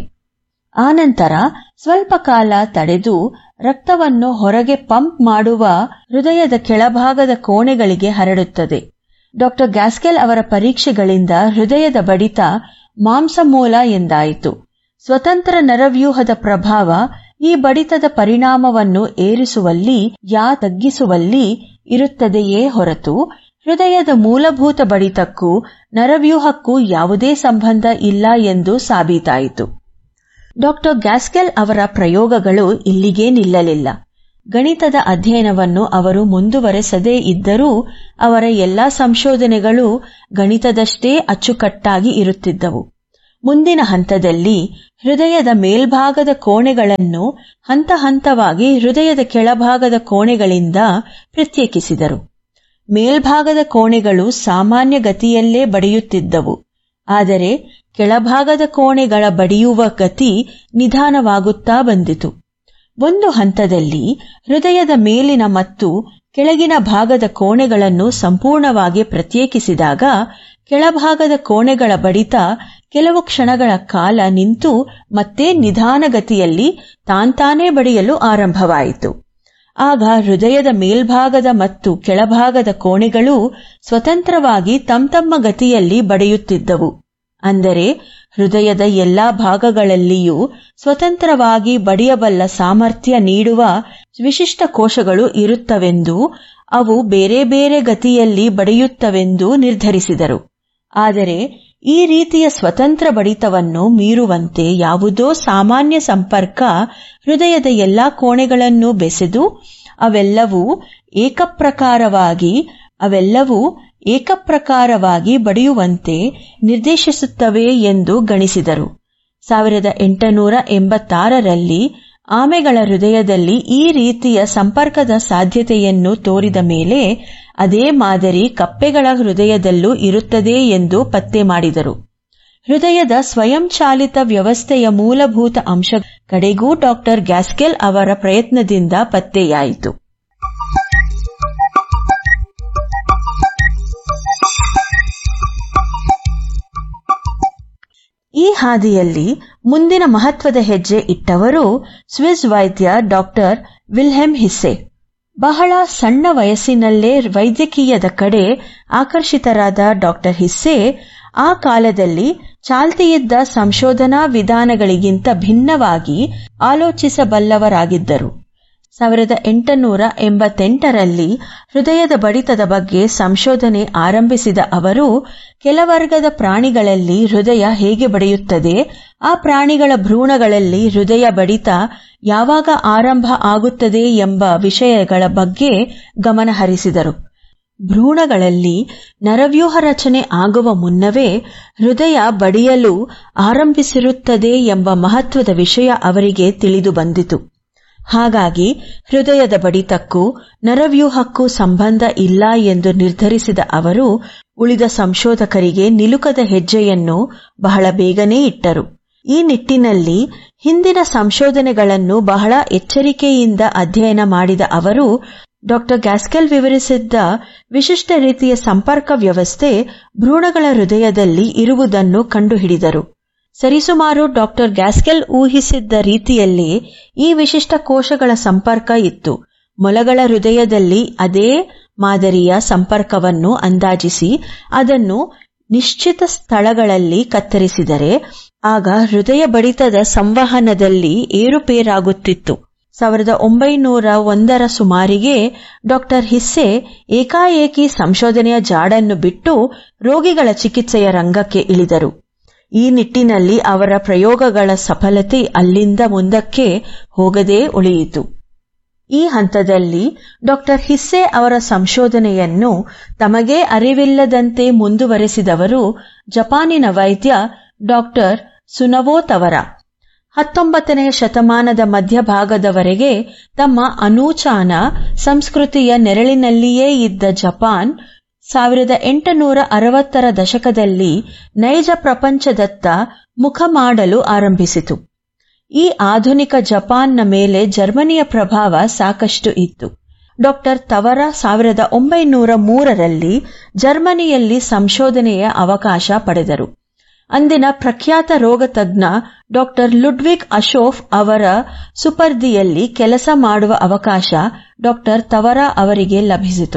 ಆನಂತರ ಸ್ವಲ್ಪ ಕಾಲ ತಡೆದು ರಕ್ತವನ್ನು ಹೊರಗೆ ಪಂಪ್ ಮಾಡುವ ಹೃದಯದ ಕೆಳಭಾಗದ ಕೋಣೆಗಳಿಗೆ ಹರಡುತ್ತದೆ ಡಾಕ್ಟರ್ ಗ್ಯಾಸ್ಕೆಲ್ ಅವರ ಪರೀಕ್ಷೆಗಳಿಂದ ಹೃದಯದ ಬಡಿತ ಮಾಂಸಮೂಲ ಎಂದಾಯಿತು ಸ್ವತಂತ್ರ ನರವ್ಯೂಹದ ಪ್ರಭಾವ ಈ ಬಡಿತದ ಪರಿಣಾಮವನ್ನು ಏರಿಸುವಲ್ಲಿ ಯಾ ತಗ್ಗಿಸುವಲ್ಲಿ ಇರುತ್ತದೆಯೇ ಹೊರತು ಹೃದಯದ ಮೂಲಭೂತ ಬಡಿತಕ್ಕೂ ನರವ್ಯೂಹಕ್ಕೂ ಯಾವುದೇ ಸಂಬಂಧ ಇಲ್ಲ ಎಂದು ಸಾಬೀತಾಯಿತು ಡಾಕ್ಟರ್ ಗ್ಯಾಸ್ಕೆಲ್ ಅವರ ಪ್ರಯೋಗಗಳು ಇಲ್ಲಿಗೇ ನಿಲ್ಲಲಿಲ್ಲ ಗಣಿತದ ಅಧ್ಯಯನವನ್ನು ಅವರು ಮುಂದುವರೆಸದೇ ಇದ್ದರೂ ಅವರ ಎಲ್ಲಾ ಸಂಶೋಧನೆಗಳು ಗಣಿತದಷ್ಟೇ ಅಚ್ಚುಕಟ್ಟಾಗಿ ಇರುತ್ತಿದ್ದವು ಮುಂದಿನ ಹಂತದಲ್ಲಿ ಹೃದಯದ ಮೇಲ್ಭಾಗದ ಕೋಣೆಗಳನ್ನು ಹಂತ ಹಂತವಾಗಿ ಹೃದಯದ ಕೆಳಭಾಗದ ಕೋಣೆಗಳಿಂದ ಪ್ರತ್ಯೇಕಿಸಿದರು ಮೇಲ್ಭಾಗದ ಕೋಣೆಗಳು ಸಾಮಾನ್ಯ ಗತಿಯಲ್ಲೇ ಬಡಿಯುತ್ತಿದ್ದವು ಆದರೆ ಕೆಳಭಾಗದ ಕೋಣೆಗಳ ಬಡಿಯುವ ಗತಿ ನಿಧಾನವಾಗುತ್ತಾ ಬಂದಿತು ಒಂದು ಹಂತದಲ್ಲಿ ಹೃದಯದ ಮೇಲಿನ ಮತ್ತು ಕೆಳಗಿನ ಭಾಗದ ಕೋಣೆಗಳನ್ನು ಸಂಪೂರ್ಣವಾಗಿ ಪ್ರತ್ಯೇಕಿಸಿದಾಗ ಕೆಳಭಾಗದ ಕೋಣೆಗಳ ಬಡಿತ ಕೆಲವು ಕ್ಷಣಗಳ ಕಾಲ ನಿಂತು ಮತ್ತೆ ನಿಧಾನಗತಿಯಲ್ಲಿ ತಾಂತಾನೇ ಬಡಿಯಲು ಆರಂಭವಾಯಿತು ಆಗ ಹೃದಯದ ಮೇಲ್ಭಾಗದ ಮತ್ತು ಕೆಳಭಾಗದ ಕೋಣೆಗಳು ಸ್ವತಂತ್ರವಾಗಿ ತಂತಮ್ಮ ಗತಿಯಲ್ಲಿ ಬಡಿಯುತ್ತಿದ್ದವು ಅಂದರೆ ಹೃದಯದ ಎಲ್ಲಾ ಭಾಗಗಳಲ್ಲಿಯೂ ಸ್ವತಂತ್ರವಾಗಿ ಬಡಿಯಬಲ್ಲ ಸಾಮರ್ಥ್ಯ ನೀಡುವ ವಿಶಿಷ್ಟ ಕೋಶಗಳು ಇರುತ್ತವೆಂದು ಅವು ಬೇರೆ ಬೇರೆ ಗತಿಯಲ್ಲಿ ಬಡಿಯುತ್ತವೆಂದು ನಿರ್ಧರಿಸಿದರು ಆದರೆ ಈ ರೀತಿಯ ಸ್ವತಂತ್ರ ಬಡಿತವನ್ನು ಮೀರುವಂತೆ ಯಾವುದೋ ಸಾಮಾನ್ಯ ಸಂಪರ್ಕ ಹೃದಯದ ಎಲ್ಲಾ ಕೋಣೆಗಳನ್ನು ಬೆಸೆದು ಅವೆಲ್ಲವೂ ಏಕಪ್ರಕಾರವಾಗಿ ಅವೆಲ್ಲವೂ ಏಕಪ್ರಕಾರವಾಗಿ ಬಡಿಯುವಂತೆ ನಿರ್ದೇಶಿಸುತ್ತವೆ ಎಂದು ಗಣಿಸಿದರು ಸಾವಿರದ ಎಂಟುನೂರ ಎಂಬತ್ತಾರರಲ್ಲಿ ಆಮೆಗಳ ಹೃದಯದಲ್ಲಿ ಈ ರೀತಿಯ ಸಂಪರ್ಕದ ಸಾಧ್ಯತೆಯನ್ನು ತೋರಿದ ಮೇಲೆ ಅದೇ ಮಾದರಿ ಕಪ್ಪೆಗಳ ಹೃದಯದಲ್ಲೂ ಇರುತ್ತದೆ ಎಂದು ಪತ್ತೆ ಮಾಡಿದರು ಹೃದಯದ ಸ್ವಯಂಚಾಲಿತ ವ್ಯವಸ್ಥೆಯ ಮೂಲಭೂತ ಅಂಶ ಕಡೆಗೂ ಡಾಕ್ಟರ್ ಗ್ಯಾಸ್ಕೆಲ್ ಅವರ ಪ್ರಯತ್ನದಿಂದ ಪತ್ತೆಯಾಯಿತು ಈ ಹಾದಿಯಲ್ಲಿ ಮುಂದಿನ ಮಹತ್ವದ ಹೆಜ್ಜೆ ಇಟ್ಟವರು ಸ್ವಿಸ್ ವೈದ್ಯ ಡಾಕ್ಟರ್ ವಿಲ್ಹೆಮ್ ಹಿಸ್ಸೆ ಬಹಳ ಸಣ್ಣ ವಯಸ್ಸಿನಲ್ಲೇ ವೈದ್ಯಕೀಯದ ಕಡೆ ಆಕರ್ಷಿತರಾದ ಡಾಕ್ಟರ್ ಹಿಸ್ಸೆ ಆ ಕಾಲದಲ್ಲಿ ಚಾಲ್ತಿಯಿದ್ದ ಸಂಶೋಧನಾ ವಿಧಾನಗಳಿಗಿಂತ ಭಿನ್ನವಾಗಿ ಆಲೋಚಿಸಬಲ್ಲವರಾಗಿದ್ದರು ಸಾವಿರದ ಎಂಟುನೂರ ಎಂಬತ್ತೆಂಟರಲ್ಲಿ ಹೃದಯದ ಬಡಿತದ ಬಗ್ಗೆ ಸಂಶೋಧನೆ ಆರಂಭಿಸಿದ ಅವರು ಕೆಲವರ್ಗದ ಪ್ರಾಣಿಗಳಲ್ಲಿ ಹೃದಯ ಹೇಗೆ ಬಡಿಯುತ್ತದೆ ಆ ಪ್ರಾಣಿಗಳ ಭ್ರೂಣಗಳಲ್ಲಿ ಹೃದಯ ಬಡಿತ ಯಾವಾಗ ಆರಂಭ ಆಗುತ್ತದೆ ಎಂಬ ವಿಷಯಗಳ ಬಗ್ಗೆ ಗಮನಹರಿಸಿದರು ಭ್ರೂಣಗಳಲ್ಲಿ ನರವ್ಯೂಹ ರಚನೆ ಆಗುವ ಮುನ್ನವೇ ಹೃದಯ ಬಡಿಯಲು ಆರಂಭಿಸಿರುತ್ತದೆ ಎಂಬ ಮಹತ್ವದ ವಿಷಯ ಅವರಿಗೆ ತಿಳಿದು ಬಂದಿತು ಹಾಗಾಗಿ ಹೃದಯದ ಬಡಿತಕ್ಕೂ ನರವ್ಯೂಹಕ್ಕೂ ಸಂಬಂಧ ಇಲ್ಲ ಎಂದು ನಿರ್ಧರಿಸಿದ ಅವರು ಉಳಿದ ಸಂಶೋಧಕರಿಗೆ ನಿಲುಕದ ಹೆಜ್ಜೆಯನ್ನು ಬಹಳ ಬೇಗನೆ ಇಟ್ಟರು ಈ ನಿಟ್ಟಿನಲ್ಲಿ ಹಿಂದಿನ ಸಂಶೋಧನೆಗಳನ್ನು ಬಹಳ ಎಚ್ಚರಿಕೆಯಿಂದ ಅಧ್ಯಯನ ಮಾಡಿದ ಅವರು ಡಾಕ್ಟರ್ ಗ್ಯಾಸ್ಕೆಲ್ ವಿವರಿಸಿದ್ದ ವಿಶಿಷ್ಟ ರೀತಿಯ ಸಂಪರ್ಕ ವ್ಯವಸ್ಥೆ ಭ್ರೂಣಗಳ ಹೃದಯದಲ್ಲಿ ಇರುವುದನ್ನು ಕಂಡುಹಿಡಿದರು ಸರಿಸುಮಾರು ಡಾಕ್ಟರ್ ಗ್ಯಾಸ್ಕೆಲ್ ಊಹಿಸಿದ್ದ ರೀತಿಯಲ್ಲಿ ಈ ವಿಶಿಷ್ಟ ಕೋಶಗಳ ಸಂಪರ್ಕ ಇತ್ತು ಮೊಲಗಳ ಹೃದಯದಲ್ಲಿ ಅದೇ ಮಾದರಿಯ ಸಂಪರ್ಕವನ್ನು ಅಂದಾಜಿಸಿ ಅದನ್ನು ನಿಶ್ಚಿತ ಸ್ಥಳಗಳಲ್ಲಿ ಕತ್ತರಿಸಿದರೆ ಆಗ ಹೃದಯ ಬಡಿತದ ಸಂವಹನದಲ್ಲಿ ಏರುಪೇರಾಗುತ್ತಿತ್ತು ಸಾವಿರದ ಒಂಬೈನೂರ ಒಂದರ ಸುಮಾರಿಗೆ ಡಾಕ್ಟರ್ ಹಿಸ್ಸೆ ಏಕಾಏಕಿ ಸಂಶೋಧನೆಯ ಜಾಡನ್ನು ಬಿಟ್ಟು ರೋಗಿಗಳ ಚಿಕಿತ್ಸೆಯ ರಂಗಕ್ಕೆ ಇಳಿದರು ಈ ನಿಟ್ಟಿನಲ್ಲಿ ಅವರ ಪ್ರಯೋಗಗಳ ಸಫಲತೆ ಅಲ್ಲಿಂದ ಮುಂದಕ್ಕೆ ಹೋಗದೇ ಉಳಿಯಿತು ಈ ಹಂತದಲ್ಲಿ ಡಾಕ್ಟರ್ ಹಿಸ್ಸೆ ಅವರ ಸಂಶೋಧನೆಯನ್ನು ತಮಗೇ ಅರಿವಿಲ್ಲದಂತೆ ಮುಂದುವರೆಸಿದವರು ಜಪಾನಿನ ವೈದ್ಯ ಡಾಕ್ಟರ್ ಸುನವೋ ತವರ ಹತ್ತೊಂಬತ್ತನೆಯ ಶತಮಾನದ ಮಧ್ಯಭಾಗದವರೆಗೆ ತಮ್ಮ ಅನೂಚಾನ ಸಂಸ್ಕೃತಿಯ ನೆರಳಿನಲ್ಲಿಯೇ ಇದ್ದ ಜಪಾನ್ ಸಾವಿರದ ಎಂಟುನೂರ ಅರವತ್ತರ ದಶಕದಲ್ಲಿ ನೈಜ ಪ್ರಪಂಚದತ್ತ ಮುಖ ಮಾಡಲು ಆರಂಭಿಸಿತು ಈ ಆಧುನಿಕ ಜಪಾನ್ನ ಮೇಲೆ ಜರ್ಮನಿಯ ಪ್ರಭಾವ ಸಾಕಷ್ಟು ಇತ್ತು ಡಾಕ್ಟರ್ ತವರ ಸಾವಿರದ ಒಂಬೈನೂರ ಮೂರರಲ್ಲಿ ಜರ್ಮನಿಯಲ್ಲಿ ಸಂಶೋಧನೆಯ ಅವಕಾಶ ಪಡೆದರು ಅಂದಿನ ಪ್ರಖ್ಯಾತ ರೋಗ ತಜ್ಞ ಡಾಕ್ಟರ್ ಲುಡ್ವಿಗ್ ಅಶೋಫ್ ಅವರ ಸುಪರ್ದಿಯಲ್ಲಿ ಕೆಲಸ ಮಾಡುವ ಅವಕಾಶ ಡಾಕ್ಟರ್ ತವರ ಅವರಿಗೆ ಲಭಿಸಿತು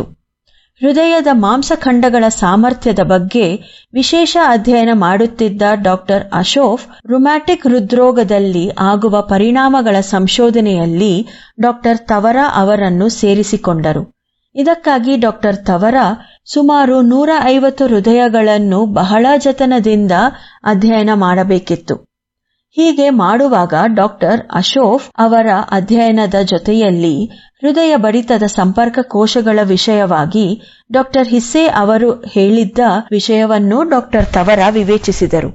ಹೃದಯದ ಮಾಂಸಖಂಡಗಳ ಸಾಮರ್ಥ್ಯದ ಬಗ್ಗೆ ವಿಶೇಷ ಅಧ್ಯಯನ ಮಾಡುತ್ತಿದ್ದ ಡಾಕ್ಟರ್ ಅಶೋಫ್ ರುಮ್ಯಾಟಿಕ್ ಹೃದ್ರೋಗದಲ್ಲಿ ಆಗುವ ಪರಿಣಾಮಗಳ ಸಂಶೋಧನೆಯಲ್ಲಿ ಡಾಕ್ಟರ್ ತವರ ಅವರನ್ನು ಸೇರಿಸಿಕೊಂಡರು ಇದಕ್ಕಾಗಿ ಡಾಕ್ಟರ್ ತವರ ಸುಮಾರು ನೂರ ಐವತ್ತು ಹೃದಯಗಳನ್ನು ಬಹಳ ಜತನದಿಂದ ಅಧ್ಯಯನ ಮಾಡಬೇಕಿತ್ತು ಹೀಗೆ ಮಾಡುವಾಗ ಡಾಕ್ಟರ್ ಅಶೋಫ್ ಅವರ ಅಧ್ಯಯನದ ಜೊತೆಯಲ್ಲಿ ಹೃದಯ ಬಡಿತದ ಸಂಪರ್ಕ ಕೋಶಗಳ ವಿಷಯವಾಗಿ ಡಾಕ್ಟರ್ ಹಿಸ್ಸೆ ಅವರು ಹೇಳಿದ್ದ ವಿಷಯವನ್ನೂ ಡಾಕ್ಟರ್ ತವರ ವಿವೇಚಿಸಿದರು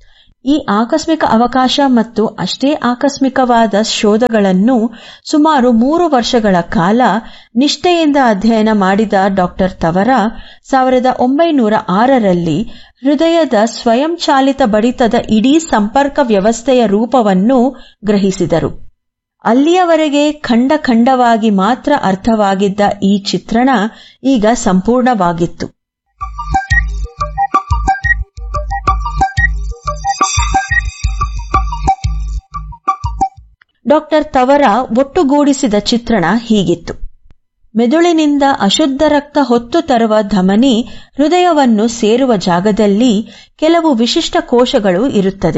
ಈ ಆಕಸ್ಮಿಕ ಅವಕಾಶ ಮತ್ತು ಅಷ್ಟೇ ಆಕಸ್ಮಿಕವಾದ ಶೋಧಗಳನ್ನು ಸುಮಾರು ಮೂರು ವರ್ಷಗಳ ಕಾಲ ನಿಷ್ಠೆಯಿಂದ ಅಧ್ಯಯನ ಮಾಡಿದ ಡಾಕ್ಟರ್ ತವರ ಸಾವಿರದ ಒಂಬೈನೂರ ಆರರಲ್ಲಿ ಹೃದಯದ ಸ್ವಯಂಚಾಲಿತ ಬಡಿತದ ಇಡೀ ಸಂಪರ್ಕ ವ್ಯವಸ್ಥೆಯ ರೂಪವನ್ನು ಗ್ರಹಿಸಿದರು ಅಲ್ಲಿಯವರೆಗೆ ಖಂಡ ಖಂಡವಾಗಿ ಮಾತ್ರ ಅರ್ಥವಾಗಿದ್ದ ಈ ಚಿತ್ರಣ ಈಗ ಸಂಪೂರ್ಣವಾಗಿತ್ತು ಡಾಕ್ಟರ್ ತವರ ಒಟ್ಟುಗೂಡಿಸಿದ ಚಿತ್ರಣ ಹೀಗಿತ್ತು ಮೆದುಳಿನಿಂದ ಅಶುದ್ಧ ರಕ್ತ ಹೊತ್ತು ತರುವ ಧಮನಿ ಹೃದಯವನ್ನು ಸೇರುವ ಜಾಗದಲ್ಲಿ ಕೆಲವು ವಿಶಿಷ್ಟ ಕೋಶಗಳು ಇರುತ್ತದೆ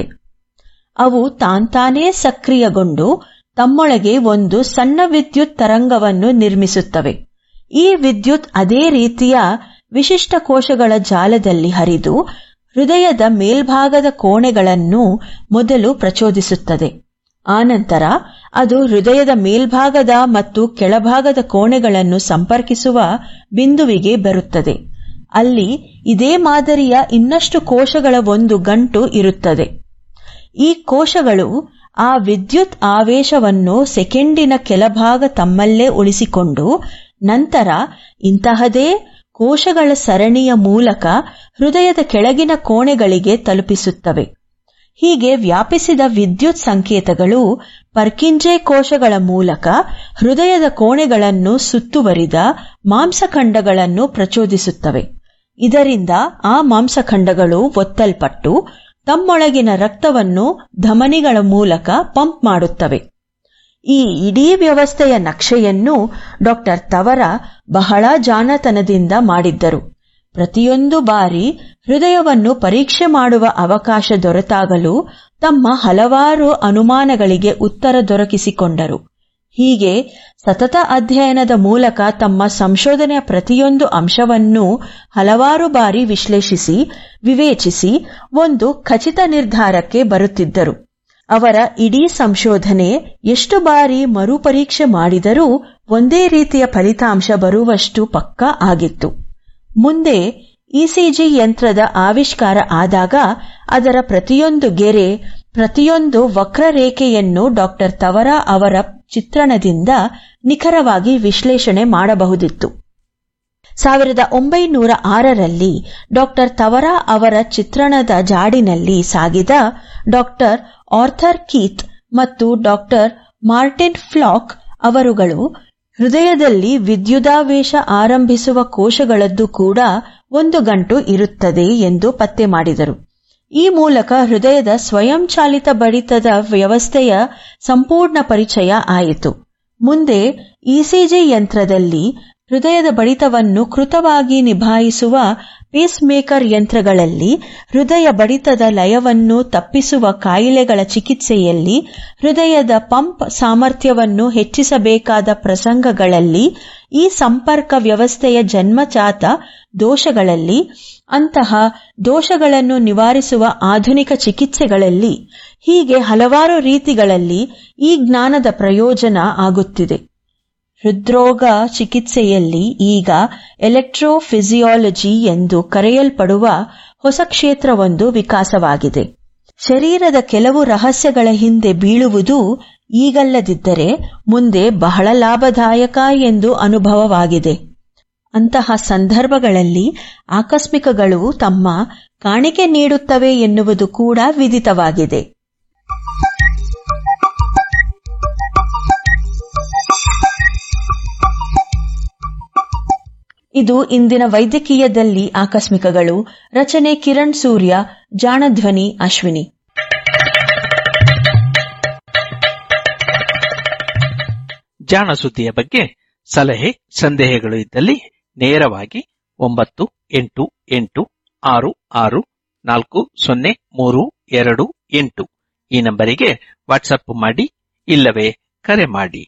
ಅವು ತಾಂತಾನೇ ಸಕ್ರಿಯಗೊಂಡು ತಮ್ಮೊಳಗೆ ಒಂದು ಸಣ್ಣ ವಿದ್ಯುತ್ ತರಂಗವನ್ನು ನಿರ್ಮಿಸುತ್ತವೆ ಈ ವಿದ್ಯುತ್ ಅದೇ ರೀತಿಯ ವಿಶಿಷ್ಟ ಕೋಶಗಳ ಜಾಲದಲ್ಲಿ ಹರಿದು ಹೃದಯದ ಮೇಲ್ಭಾಗದ ಕೋಣೆಗಳನ್ನು ಮೊದಲು ಪ್ರಚೋದಿಸುತ್ತದೆ ಆನಂತರ ಅದು ಹೃದಯದ ಮೇಲ್ಭಾಗದ ಮತ್ತು ಕೆಳಭಾಗದ ಕೋಣೆಗಳನ್ನು ಸಂಪರ್ಕಿಸುವ ಬಿಂದುವಿಗೆ ಬರುತ್ತದೆ ಅಲ್ಲಿ ಇದೇ ಮಾದರಿಯ ಇನ್ನಷ್ಟು ಕೋಶಗಳ ಒಂದು ಗಂಟು ಇರುತ್ತದೆ ಈ ಕೋಶಗಳು ಆ ವಿದ್ಯುತ್ ಆವೇಶವನ್ನು ಸೆಕೆಂಡಿನ ಕೆಲಭಾಗ ತಮ್ಮಲ್ಲೇ ಉಳಿಸಿಕೊಂಡು ನಂತರ ಇಂತಹದೇ ಕೋಶಗಳ ಸರಣಿಯ ಮೂಲಕ ಹೃದಯದ ಕೆಳಗಿನ ಕೋಣೆಗಳಿಗೆ ತಲುಪಿಸುತ್ತವೆ ಹೀಗೆ ವ್ಯಾಪಿಸಿದ ವಿದ್ಯುತ್ ಸಂಕೇತಗಳು ಪರ್ಕಿಂಜೆ ಕೋಶಗಳ ಮೂಲಕ ಹೃದಯದ ಕೋಣೆಗಳನ್ನು ಸುತ್ತುವರಿದ ಮಾಂಸಖಂಡಗಳನ್ನು ಪ್ರಚೋದಿಸುತ್ತವೆ ಇದರಿಂದ ಆ ಮಾಂಸಖಂಡಗಳು ಒತ್ತಲ್ಪಟ್ಟು ತಮ್ಮೊಳಗಿನ ರಕ್ತವನ್ನು ಧಮನಿಗಳ ಮೂಲಕ ಪಂಪ್ ಮಾಡುತ್ತವೆ ಈ ಇಡೀ ವ್ಯವಸ್ಥೆಯ ನಕ್ಷೆಯನ್ನು ಡಾಕ್ಟರ್ ತವರ ಬಹಳ ಜಾಣತನದಿಂದ ಮಾಡಿದ್ದರು ಪ್ರತಿಯೊಂದು ಬಾರಿ ಹೃದಯವನ್ನು ಪರೀಕ್ಷೆ ಮಾಡುವ ಅವಕಾಶ ದೊರೆತಾಗಲೂ ತಮ್ಮ ಹಲವಾರು ಅನುಮಾನಗಳಿಗೆ ಉತ್ತರ ದೊರಕಿಸಿಕೊಂಡರು ಹೀಗೆ ಸತತ ಅಧ್ಯಯನದ ಮೂಲಕ ತಮ್ಮ ಸಂಶೋಧನೆಯ ಪ್ರತಿಯೊಂದು ಅಂಶವನ್ನೂ ಹಲವಾರು ಬಾರಿ ವಿಶ್ಲೇಷಿಸಿ ವಿವೇಚಿಸಿ ಒಂದು ಖಚಿತ ನಿರ್ಧಾರಕ್ಕೆ ಬರುತ್ತಿದ್ದರು ಅವರ ಇಡೀ ಸಂಶೋಧನೆ ಎಷ್ಟು ಬಾರಿ ಮರುಪರೀಕ್ಷೆ ಮಾಡಿದರೂ ಒಂದೇ ರೀತಿಯ ಫಲಿತಾಂಶ ಬರುವಷ್ಟು ಪಕ್ಕಾ ಆಗಿತ್ತು ಮುಂದೆ ಇಸಿಜಿ ಯಂತ್ರದ ಆವಿಷ್ಕಾರ ಆದಾಗ ಅದರ ಪ್ರತಿಯೊಂದು ಗೆರೆ ಪ್ರತಿಯೊಂದು ವಕ್ರರೇಖೆಯನ್ನು ಡಾಕ್ಟರ್ ತವರ ಅವರ ಚಿತ್ರಣದಿಂದ ನಿಖರವಾಗಿ ವಿಶ್ಲೇಷಣೆ ಮಾಡಬಹುದಿತ್ತು ಸಾವಿರದ ಒಂಬೈನೂರ ಆರರಲ್ಲಿ ಡಾಕ್ಟರ್ ತವರಾ ಅವರ ಚಿತ್ರಣದ ಜಾಡಿನಲ್ಲಿ ಸಾಗಿದ ಡಾಕ್ಟರ್ ಆರ್ಥರ್ ಕೀತ್ ಮತ್ತು ಡಾಕ್ಟರ್ ಮಾರ್ಟಿನ್ ಫ್ಲಾಕ್ ಅವರುಗಳು ಹೃದಯದಲ್ಲಿ ವಿದ್ಯುದಾವೇಶ ಆರಂಭಿಸುವ ಕೋಶಗಳದ್ದು ಕೂಡ ಒಂದು ಗಂಟು ಇರುತ್ತದೆ ಎಂದು ಪತ್ತೆ ಮಾಡಿದರು ಈ ಮೂಲಕ ಹೃದಯದ ಸ್ವಯಂಚಾಲಿತ ಬಡಿತದ ವ್ಯವಸ್ಥೆಯ ಸಂಪೂರ್ಣ ಪರಿಚಯ ಆಯಿತು ಮುಂದೆ ಇಸಿಜಿ ಯಂತ್ರದಲ್ಲಿ ಹೃದಯದ ಬಡಿತವನ್ನು ಕೃತವಾಗಿ ನಿಭಾಯಿಸುವ ಪೇಸ್ಮೇಕರ್ ಯಂತ್ರಗಳಲ್ಲಿ ಹೃದಯ ಬಡಿತದ ಲಯವನ್ನು ತಪ್ಪಿಸುವ ಕಾಯಿಲೆಗಳ ಚಿಕಿತ್ಸೆಯಲ್ಲಿ ಹೃದಯದ ಪಂಪ್ ಸಾಮರ್ಥ್ಯವನ್ನು ಹೆಚ್ಚಿಸಬೇಕಾದ ಪ್ರಸಂಗಗಳಲ್ಲಿ ಈ ಸಂಪರ್ಕ ವ್ಯವಸ್ಥೆಯ ಜನ್ಮಜಾತ ದೋಷಗಳಲ್ಲಿ ಅಂತಹ ದೋಷಗಳನ್ನು ನಿವಾರಿಸುವ ಆಧುನಿಕ ಚಿಕಿತ್ಸೆಗಳಲ್ಲಿ ಹೀಗೆ ಹಲವಾರು ರೀತಿಗಳಲ್ಲಿ ಈ ಜ್ಞಾನದ ಪ್ರಯೋಜನ ಆಗುತ್ತಿದೆ ಹೃದ್ರೋಗ ಚಿಕಿತ್ಸೆಯಲ್ಲಿ ಈಗ ಎಲೆಕ್ಟ್ರೋಫಿಸಿಯಾಲಜಿ ಎಂದು ಕರೆಯಲ್ಪಡುವ ಹೊಸ ಕ್ಷೇತ್ರವೊಂದು ವಿಕಾಸವಾಗಿದೆ ಶರೀರದ ಕೆಲವು ರಹಸ್ಯಗಳ ಹಿಂದೆ ಬೀಳುವುದು ಈಗಲ್ಲದಿದ್ದರೆ ಮುಂದೆ ಬಹಳ ಲಾಭದಾಯಕ ಎಂದು ಅನುಭವವಾಗಿದೆ ಅಂತಹ ಸಂದರ್ಭಗಳಲ್ಲಿ ಆಕಸ್ಮಿಕಗಳು ತಮ್ಮ ಕಾಣಿಕೆ ನೀಡುತ್ತವೆ ಎನ್ನುವುದು ಕೂಡ ವಿದಿತವಾಗಿದೆ ಇದು ಇಂದಿನ ವೈದ್ಯಕೀಯದಲ್ಲಿ ಆಕಸ್ಮಿಕಗಳು ರಚನೆ ಕಿರಣ್ ಸೂರ್ಯ ಜಾಣಧ್ವನಿ ಅಶ್ವಿನಿ ಜಾಣ ಸುದ್ದಿಯ ಬಗ್ಗೆ ಸಲಹೆ ಸಂದೇಹಗಳು ಇದ್ದಲ್ಲಿ ನೇರವಾಗಿ ಒಂಬತ್ತು ಎಂಟು ಎಂಟು ಆರು ಆರು ನಾಲ್ಕು ಸೊನ್ನೆ ಮೂರು ಎರಡು ಎಂಟು ಈ ನಂಬರಿಗೆ ವಾಟ್ಸಪ್ ಮಾಡಿ ಇಲ್ಲವೇ ಕರೆ ಮಾಡಿ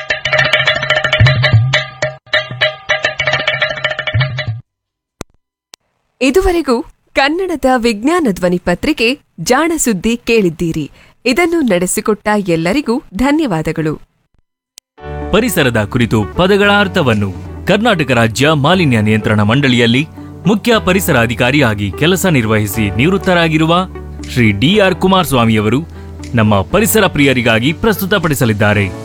ಇದುವರೆಗೂ ಕನ್ನಡದ ವಿಜ್ಞಾನ ಧ್ವನಿ ಪತ್ರಿಕೆ ಜಾಣ ಸುದ್ದಿ ಕೇಳಿದ್ದೀರಿ ಇದನ್ನು ನಡೆಸಿಕೊಟ್ಟ ಎಲ್ಲರಿಗೂ ಧನ್ಯವಾದಗಳು ಪರಿಸರದ ಕುರಿತು ಪದಗಳ ಅರ್ಥವನ್ನು ಕರ್ನಾಟಕ ರಾಜ್ಯ ಮಾಲಿನ್ಯ ನಿಯಂತ್ರಣ ಮಂಡಳಿಯಲ್ಲಿ ಮುಖ್ಯ ಪರಿಸರ ಅಧಿಕಾರಿಯಾಗಿ ಕೆಲಸ ನಿರ್ವಹಿಸಿ ನಿವೃತ್ತರಾಗಿರುವ ಶ್ರೀ ಡಿಆರ್ ಕುಮಾರಸ್ವಾಮಿಯವರು ನಮ್ಮ ಪರಿಸರ ಪ್ರಿಯರಿಗಾಗಿ ಪ್ರಸ್ತುತಪಡಿಸಲಿದ್ದಾರೆ